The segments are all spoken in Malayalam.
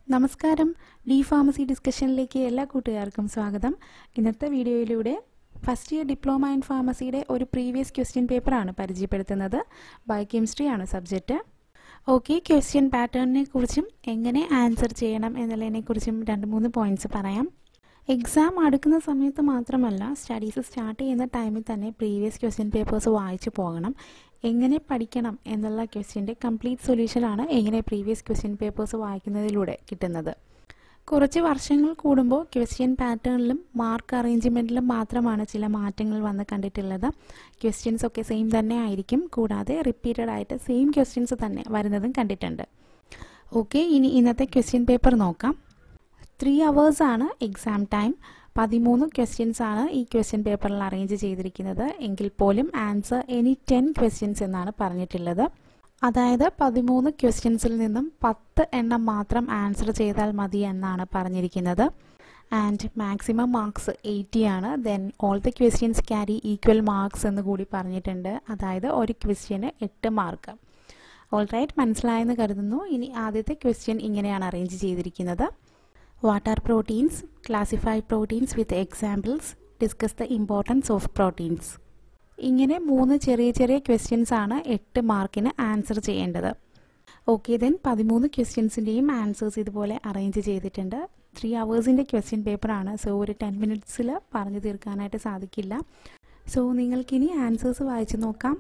നമസ്കാരം ഡി ഫാർമസി ഡിസ്കഷനിലേക്ക് എല്ലാ കൂട്ടുകാർക്കും സ്വാഗതം ഇന്നത്തെ വീഡിയോയിലൂടെ ഫസ്റ്റ് ഇയർ ഡിപ്ലോമ ഇൻ ഫാർമസിയുടെ ഒരു പ്രീവിയസ് ക്വസ്റ്റ്യൻ പേപ്പറാണ് പരിചയപ്പെടുത്തുന്നത് ബയോകെമിസ്ട്രി ആണ് സബ്ജക്റ്റ് ഓക്കെ ക്വസ്റ്റ്യൻ പാറ്റേണിനെ കുറിച്ചും എങ്ങനെ ആൻസർ ചെയ്യണം എന്നുള്ളതിനെക്കുറിച്ചും രണ്ട് മൂന്ന് പോയിന്റ്സ് പറയാം എക്സാം അടുക്കുന്ന സമയത്ത് മാത്രമല്ല സ്റ്റഡീസ് സ്റ്റാർട്ട് ചെയ്യുന്ന ടൈമിൽ തന്നെ പ്രീവിയസ് ക്വസ്റ്റ്യൻ പേപ്പേഴ്സ് വായിച്ചു പോകണം എങ്ങനെ പഠിക്കണം എന്നുള്ള ക്വസ്റ്റ്യൻ്റെ കംപ്ലീറ്റ് സൊല്യൂഷനാണ് എങ്ങനെ പ്രീവിയസ് ക്വസ്റ്റ്യൻ പേപ്പേഴ്സ് വായിക്കുന്നതിലൂടെ കിട്ടുന്നത് കുറച്ച് വർഷങ്ങൾ കൂടുമ്പോൾ ക്വസ്റ്റ്യൻ പാറ്റേണിലും മാർക്ക് അറേഞ്ച്മെൻറ്റിലും മാത്രമാണ് ചില മാറ്റങ്ങൾ വന്ന് കണ്ടിട്ടുള്ളത് ക്വസ്റ്റ്യൻസ് ഒക്കെ സെയിം തന്നെ ആയിരിക്കും കൂടാതെ റിപ്പീറ്റഡ് ആയിട്ട് സെയിം ക്വസ്റ്റ്യൻസ് തന്നെ വരുന്നതും കണ്ടിട്ടുണ്ട് ഓക്കെ ഇനി ഇന്നത്തെ ക്വസ്റ്റ്യൻ പേപ്പർ നോക്കാം ത്രീ ആണ് എക്സാം ടൈം പതിമൂന്ന് ക്വസ്റ്റ്യൻസ് ആണ് ഈ ക്വസ്റ്റ്യൻ പേപ്പറിൽ അറേഞ്ച് ചെയ്തിരിക്കുന്നത് എങ്കിൽ പോലും ആൻസർ എനി ടെൻ ക്വസ്റ്റ്യൻസ് എന്നാണ് പറഞ്ഞിട്ടുള്ളത് അതായത് പതിമൂന്ന് ക്വസ്റ്റ്യൻസിൽ നിന്നും പത്ത് എണ്ണം മാത്രം ആൻസർ ചെയ്താൽ മതി എന്നാണ് പറഞ്ഞിരിക്കുന്നത് ആൻഡ് മാക്സിമം മാർക്സ് എയ്റ്റി ആണ് then all the questions carry equal marks എന്ന് കൂടി പറഞ്ഞിട്ടുണ്ട് അതായത് ഒരു ക്വസ്റ്റ്യന് എട്ട് മാർക്ക് ഓൾ റൈറ്റ് മനസ്സിലായെന്ന് കരുതുന്നു ഇനി ആദ്യത്തെ ക്വസ്റ്റ്യൻ ഇങ്ങനെയാണ് അറേഞ്ച് ചെയ്തിരിക്കുന്നത് what are proteins classify proteins with examples discuss the importance of proteins ഇങ്ങനെ മൂന്ന് ചെറിയ ചെറിയ ക്വസ്റ്റ്യൻസ് ആണ് എട്ട് മാർക്കിന് ആൻസർ ചെയ്യേണ്ടത് ഓക്കെ ദെൻ പതിമൂന്ന് ക്വസ്റ്റ്യൻസിൻ്റെയും ആൻസേഴ്സ് ഇതുപോലെ അറേഞ്ച് ചെയ്തിട്ടുണ്ട് ത്രീ അവേഴ്സിൻ്റെ ക്വസ്റ്റ്യൻ പേപ്പറാണ് സോ ഒരു ടെൻ മിനിറ്റ്സിൽ പറഞ്ഞു തീർക്കാനായിട്ട് സാധിക്കില്ല സോ നിങ്ങൾക്കിനി ആൻസേഴ്സ് വായിച്ചു നോക്കാം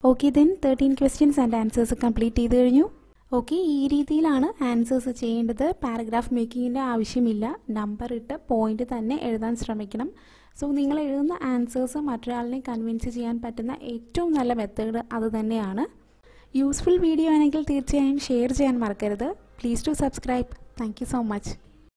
okay then thirteen questions and answers complete ചെയ്ത് കഴിഞ്ഞു ഓക്കെ ഈ രീതിയിലാണ് ആൻസേഴ്സ് ചെയ്യേണ്ടത് പാരഗ്രാഫ് മേക്കിങ്ങിൻ്റെ ആവശ്യമില്ല നമ്പർ ഇട്ട് പോയിന്റ് തന്നെ എഴുതാൻ ശ്രമിക്കണം സോ നിങ്ങൾ എഴുതുന്ന ആൻസേഴ്സ് മറ്റൊരാളിനെ കൺവിൻസ് ചെയ്യാൻ പറ്റുന്ന ഏറ്റവും നല്ല മെത്തേഡ് അത് തന്നെയാണ് യൂസ്ഫുൾ വീഡിയോ ആണെങ്കിൽ തീർച്ചയായും ഷെയർ ചെയ്യാൻ മറക്കരുത് please to subscribe thank so much